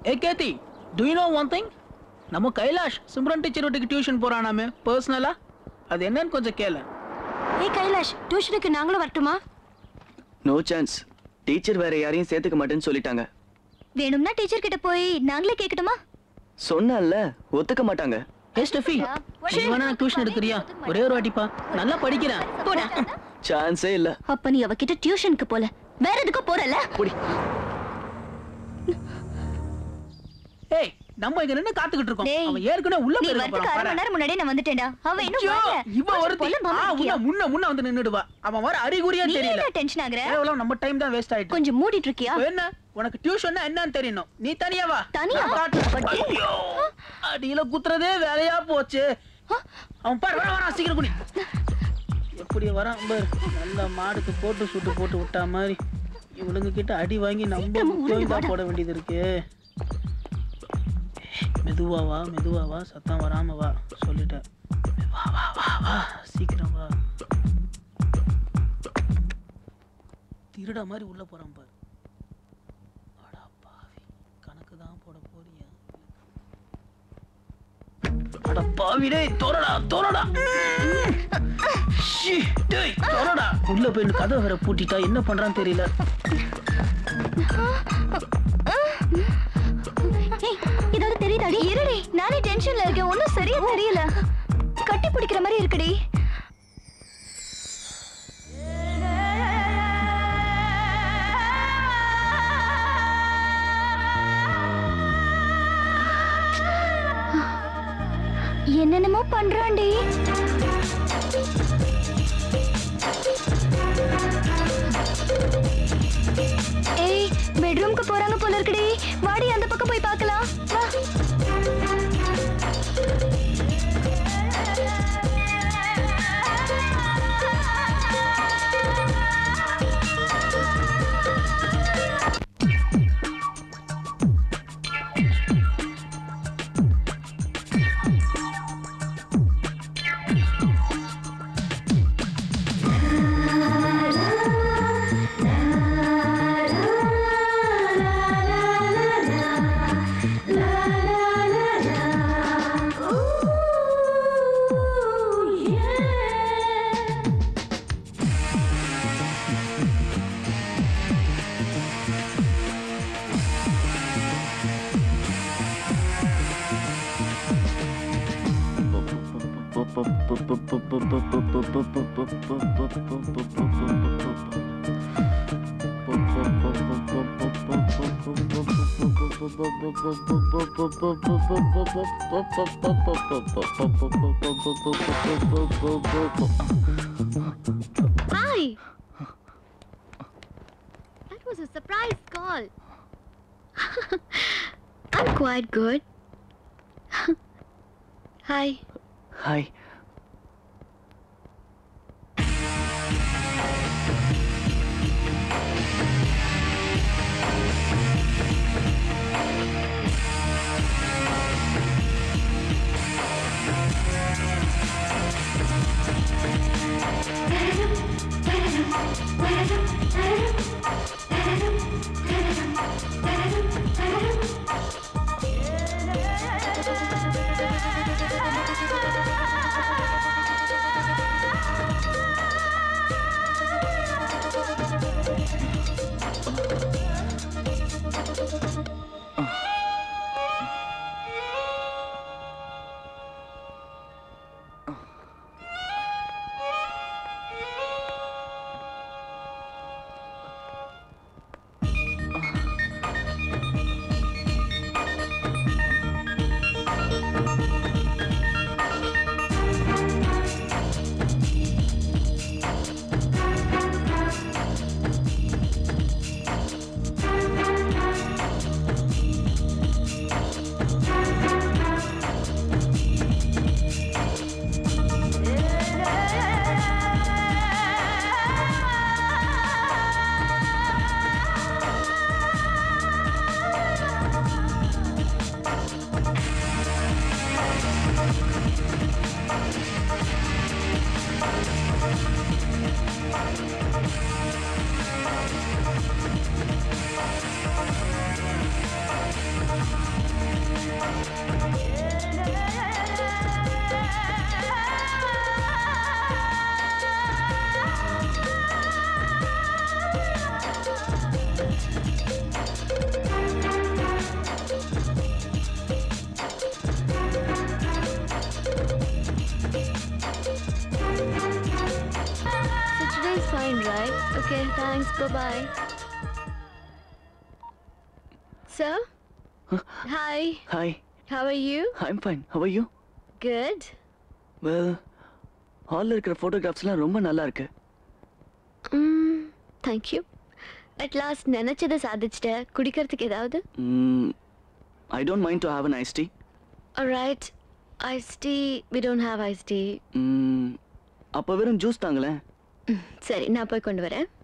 A Kathy do you know one thing நம்ம Kailash Simran teacher வீட்டுக்கு tuition போறானாமே பர்சனலா அது என்னன்னு கொஞ்சம் கேளு ஏய் கைலாஷ் டியூஷனுக்கு நாங்களும் வரட்டுமா நோ சான்ஸ் டீச்சர் வேற யாரையும் சேர்த்துக்க மாட்டேன்னு சொல்லிட்டாங்க வேணும்னா டீச்சர் கிட்ட போய் நாங்களே கேட்கட்டுமா சொன்னேன்ல ஒத்துக்க மாட்டாங்க ஏ ஸ்டெஃபி நீ வேணா டியூஷன் எடுக்கிறியா ஒரே ஒரு வாட்டிப்பா நல்லா படிக்கிறேன் போடா சான்ஸே இல்ல அப்ப நீ அவகிட்ட டியூஷனுக்கு போல வேற எதுக்கும் போறல புடி ஏய் நம்ம இங்க நின்னு காத்துக்கிட்டு இருக்கோம் டேய், அவன் ஏற்கனவே உள்ள நீ போயிருக்க வரதுக்கு போறான் அரை மணி பாரு. நேரம் முன்னாடியே நான் வந்துட்டேன்டா அவ இன்னும் ஐயோ, வரல இவ கொஞ்சம் ஒருத்தி பொல ஆ, மாமா உன்ன இருக்கியா? முன்ன முன்ன வந்து நின்னுடுவா அவன் வர அறிகுறியா நீ தெரியல என்ன டென்ஷன் ஆகுற கேவலம் நம்ம டைம் தான் வேஸ்ட் ஆயிட்டு கொஞ்சம் மூடிட்டு இருக்கியா இப்ப என்ன உனக்கு டியூஷன் என்னன்னு தெரியணும் நீ தனியா வா தனியா நான் வா? காட்டுறேன். அப்ப ஐயோ, அடியில குத்துறதே வேலையா போச்சு அவன் பாரு வர வர சீக்கிரம் குடி எப்படி வரான் பாரு நல்ல மாடுக்கு போட்டு சுட்டு போட்டு விட்டா மாதிரி இவளுங்க கிட்ட அடி வாங்கி நம்ம சீக்கிரமா உருண்டு கோயிந்தா வாடா. போட வேண்டியது இருக்கு மெதுவா வா மெதுவா வா சத்தம் வராம வா சொல்லிட்டேன் வா வா வா வா சீக்கிரம் வா திருடா மாதிரி உள்ள போறான் பாரு அடா பாவி கணக்கு தான் போட போறியா அட பாவி டேய் தோறடா தோறடா ஷீ, டேய் தோறடா உள்ள போய் கதவை வேற பூட்டிட்டா என்ன பண்றான்னு தெரியல ஏய் ஏதாவது தெரியுதாடி இருடி நானே டென்ஷன்ல இருக்கேன் ஒண்ணும் சரியா தெரியல கட்டி பிடிக்கிற மாதிரி இருக்குடி என்னென்னமோ பண்றான்டி ஏய் பெட்ரூம்க்கு போறாங்க போல இருக்குடி வாடி அந்த பக்கம் போய் பார்க்கலாம் வா Hi. That was a surprise call. I'm quite good. Hi. Hi ah okay thanks bye sir hi hi how are you I'm fine how you good well ஹாலில் இருக்கிற ஃபோட்டோகிராஃப்ஸ்லாம் ரொம்ப நல்லா இருக்கு தேங்க் யூ அட் லாஸ்ட் நினைச்சதை சாதிச்சிட்ட குடிக்கிறதுக்கு ஏதாவது I don't mind to have an ice tea right ice tea we don't have ice tea அப்போ வெறும் ஜூஸ் தாங்களேன் சரி நான் போய் கொண்டு வரேன்